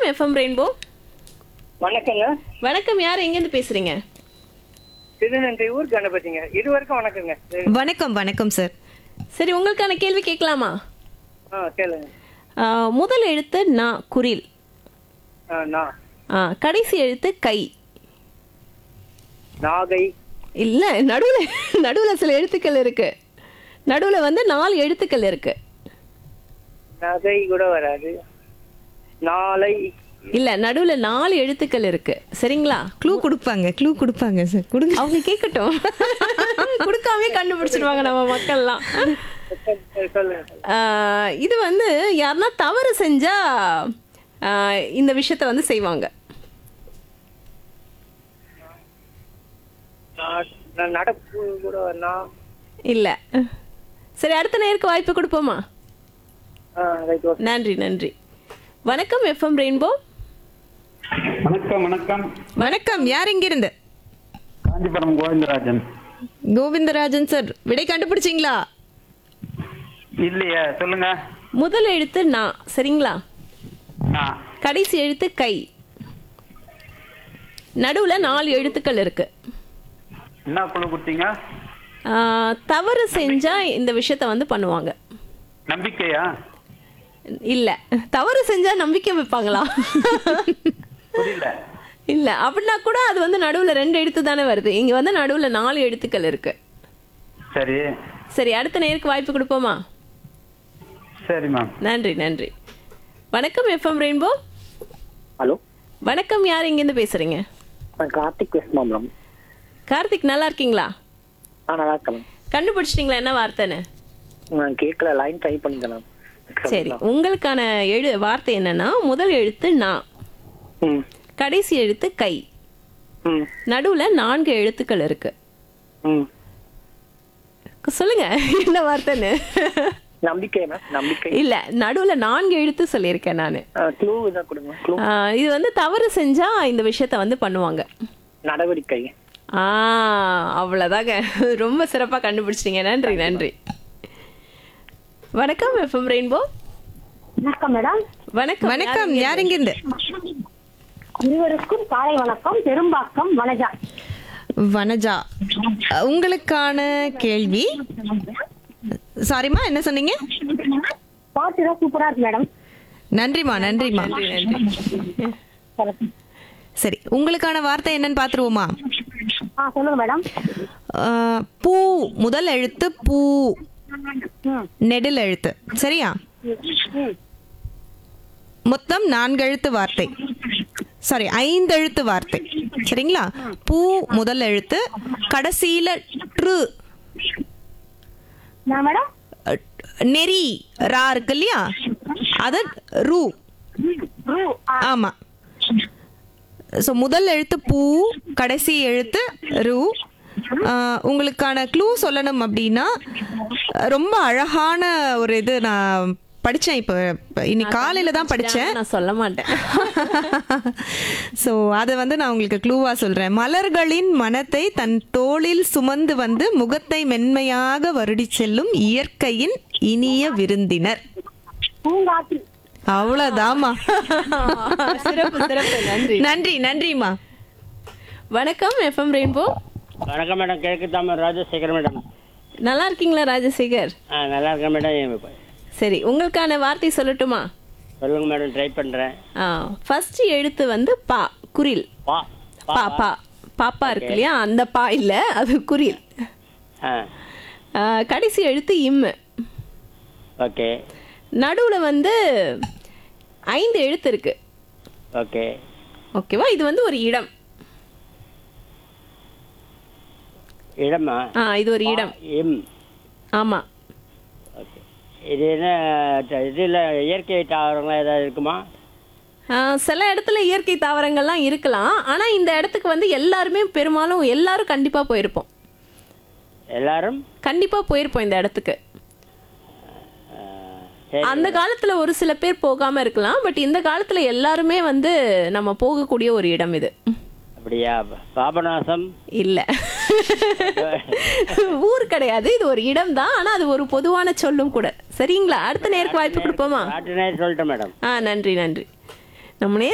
FM rainbow வணக்கங்க வணக்கம் யார் எங்கேருந்து பேசுறீங்க திருநன்றி ஊர் கணபதிங்க இருவருக்கும் வணக்கங்க வணக்கம் வணக்கம் சார் சரி உங்களுக்கான கேள்வி கேட்கலாமா ஆ கேளுங்க ஆ, முதல் எழுத்து நா குரில் ஆ, நான் ஆ, கடைசி எழுத்து கை நாகை இல்ல நடுவுல நடுவுல சில எழுத்துக்கள் இருக்கு நடுவுல வந்து நாலு எழுத்துக்கள் இருக்கு நகை கூட வராது நாளை இல்ல நடுவுல நாலு எழுத்துக்கள் இருக்கு சரிங்களா க்ளூ கொடுப்பாங்க க்ளூ கொடுப்பாங்க சார் கொடுங்க அவங்க கேட்கட்டும் கொடுக்காமே கண்டுபிடிச்சிடுவாங்க நம்ம மக்கள்லாம் சரி, சொல்லுங்க ஆஹ் இது வந்து யாருன்னா தவறு செஞ்சா ஆஹ் இந்த விஷயத்த வந்து செய்வாங்க நான் நான் நடப்பு கூட நான் இல்ல சரி அடுத்த நேருக்கு வாய்ப்பு கொடுப்போமா ஆ ரைட் ஓகே நன்றி நன்றி வணக்கம் எஃப்எம் ரெயின்போ வணக்கம் வணக்கம் வணக்கம் யார் இங்கிருந்து காஞ்சிபுரம் கோவிந்தராஜன் கோவிந்தராஜன் சார் விடை கண்டுபிடிச்சிங்களா இல்லையே சொல்லுங்க முதல் எழுத்து நான் சரிங்களா ஆ கடைசி எழுத்து கை நடுவுல நாலு எழுத்துக்கள் இருக்கு என்ன குழு கொடுத்தீங்க ஆஹ் தவறு செஞ்சா இந்த விஷயத்த வந்து பண்ணுவாங்க நம்பிக்கையா இல்ல தவறு செஞ்சா நம்பிக்கை வைப்பாங்களா புரியல இல்ல அப்படின்னா கூட அது வந்து நடுவுல ரெண்டு எழுத்து தானே வருது இங்க வந்து நடுவுல நாலு எழுத்துக்கள் இருக்கு சரி சரி அடுத்த நேருக்கு வாய்ப்பு கொடுப்போமா சரி மேம் நன்றி நன்றி வணக்கம் எஃப்எம் ரெயின்போ ஹலோ வணக்கம் யார் இங்கேருந்து பேசுறீங்க நான் கார்த்திக் வெஸ்ட் மாம்பலம் கார்த்திக் நல்லா இருக்கீங்களா ஆ நல்லா இருக்கேன் கண்டுபிடிச்சிட்டீங்களா என்ன வார்த்தைன்னு நான் கேட்கல லைன் ட்ரை பண்ணிக்கலாம் சரி உங்களுக்கான எழு வார்த்தை என்னன்னா முதல் எழுத்து நான் ம் கடைசி எழுத்து கை ம் நடுவுல நான்கு எழுத்துக்கள் இருக்கு ம் சொல்லுங்க என்ன வார்த்தைன்னு நம்பிக்கை மேம் நம்பிக்கை இல்ல நடுவுல நான்கு எழுத்து சொல்லியிருக்கேன் நானு க்ளூ இதான் கொடுங்க க்ளூ ஆஹ் இது வந்து தவறு செஞ்சா இந்த விஷயத்த வந்து பண்ணுவாங்க நடவடிக்கை ஆ அவ்வளவுதாங்க ரொம்ப சிறப்பா கண்டுபிடிச்சிட்டீங்க நன்றி நன்றி வணக்கம் எஃப்எம் ரெயின்போ வணக்கம் மேடம் வணக்கம் வணக்கம் யார் இங்கிருந்து இருவருக்கும் காலை வணக்கம் பெரும்பாக்கம் வனஜா வனஜா உங்களுக்கான கேள்வி சாரிம்மா என்ன சொன்னீங்க பாட்டு தான் சூப்பரா இருக்கு மேடம் நன்றிம்மா நன்றிம்மா நன்றி நன்றி சரி உங்களுக்கான வார்த்தை என்னன்னு பார்த்துருவோமா ஆ சொல்லுங்க மேடம் ஆஹ், பூ முதல் எழுத்து பூ ம் நெடில் எழுத்து சரியா ம் மொத்தம் நான்கு எழுத்து வார்த்தை சாரி ஐந்து எழுத்து வார்த்தை சரிங்களா பூ முதல் எழுத்து கடைசியில ட்ரு நான் மேடம் அஹ், நெறி ரா இருக்கு இல்லையா அது ரூ ரூ ஆ ஆமா ஸோ முதல் எழுத்து பூ கடைசி எழுத்து ரூ ஆஹ், உங்களுக்கான க்ளூ சொல்லணும் அப்படின்னா ரொம்ப அழகான ஒரு இது நான் படித்தேன் இப்போ இப்போ இன்னைக்கு காலையில் தான் படித்தேன் நான் சொல்ல மாட்டேன் ஸோ அதை வந்து நான் உங்களுக்கு க்ளூவா சொல்றேன் மலர்களின் மனத்தை தன் தோளில் சுமந்து வந்து முகத்தை மென்மையாக வருடி செல்லும் இயற்கையின் இனிய விருந்தினர் பூங்காட்டி அவ்வளவுதாம்மா சிறப்பு சிறப்பு நன்றி நன்றி நன்றிம்மா வணக்கம் எஃப்எம் ரெயின்போ வணக்கம் மேடம் கிழக்கு தாமர் ராஜசேகர் மேடம் நல்லா இருக்கீங்களா ராஜசேகர் ஆ நல்லா இருக்கேன் மேடம் சரி உங்களுக்கான வார்த்தை சொல்லட்டுமா சொல்லுங்க மேடம் ட்ரை பண்ணுறேன் ஃபர்ஸ்ட் எழுத்து வந்து பா குரில் பா பா பா பாப்பா இருக்கு இல்லையா அந்த பா இல்ல அது குரில் ஆ ஆ, கடைசி எழுத்து இம்மு ஓகே நடுவுல வந்து ஐந்து எழுத்து இருக்கு ஓகே ஓகேவா இது வந்து ஒரு இடம் இடமா ஆ இது ஒரு இடம் எம் ஆமா ஓகே இது என்ன இதில் இயற்கை தாவரங்களாம் ஏதாவது இருக்குமா ஆ, சில இடத்துல இயற்கை தாவரங்கள்லாம் இருக்கலாம் ஆனா இந்த இடத்துக்கு வந்து எல்லாருமே பெரும்பாலும் எல்லாரும் கண்டிப்பா போயிருப்போம் எல்லாரும் கண்டிப்பா போயிருப்போம் இந்த இடத்துக்கு ஆ, சரி அந்த காலத்துல ஒரு சில பேர் போகாம இருக்கலாம் பட் இந்த காலத்துல எல்லாருமே வந்து நம்ம போகக்கூடிய ஒரு இடம் இது அப்படியா பாபநாசம் இல்ல ஊர் கிடையாது இது ஒரு இடம் தான் ஆனா அது ஒரு பொதுவான சொல்லும் கூட சரிங்களா அடுத்த நேருக்கு வாய்ப்பு கொடுப்போமா காட்டு நேரம் சொல்லிட்டேன் மேடம் ஆ நன்றி நன்றி நம்ம நேர்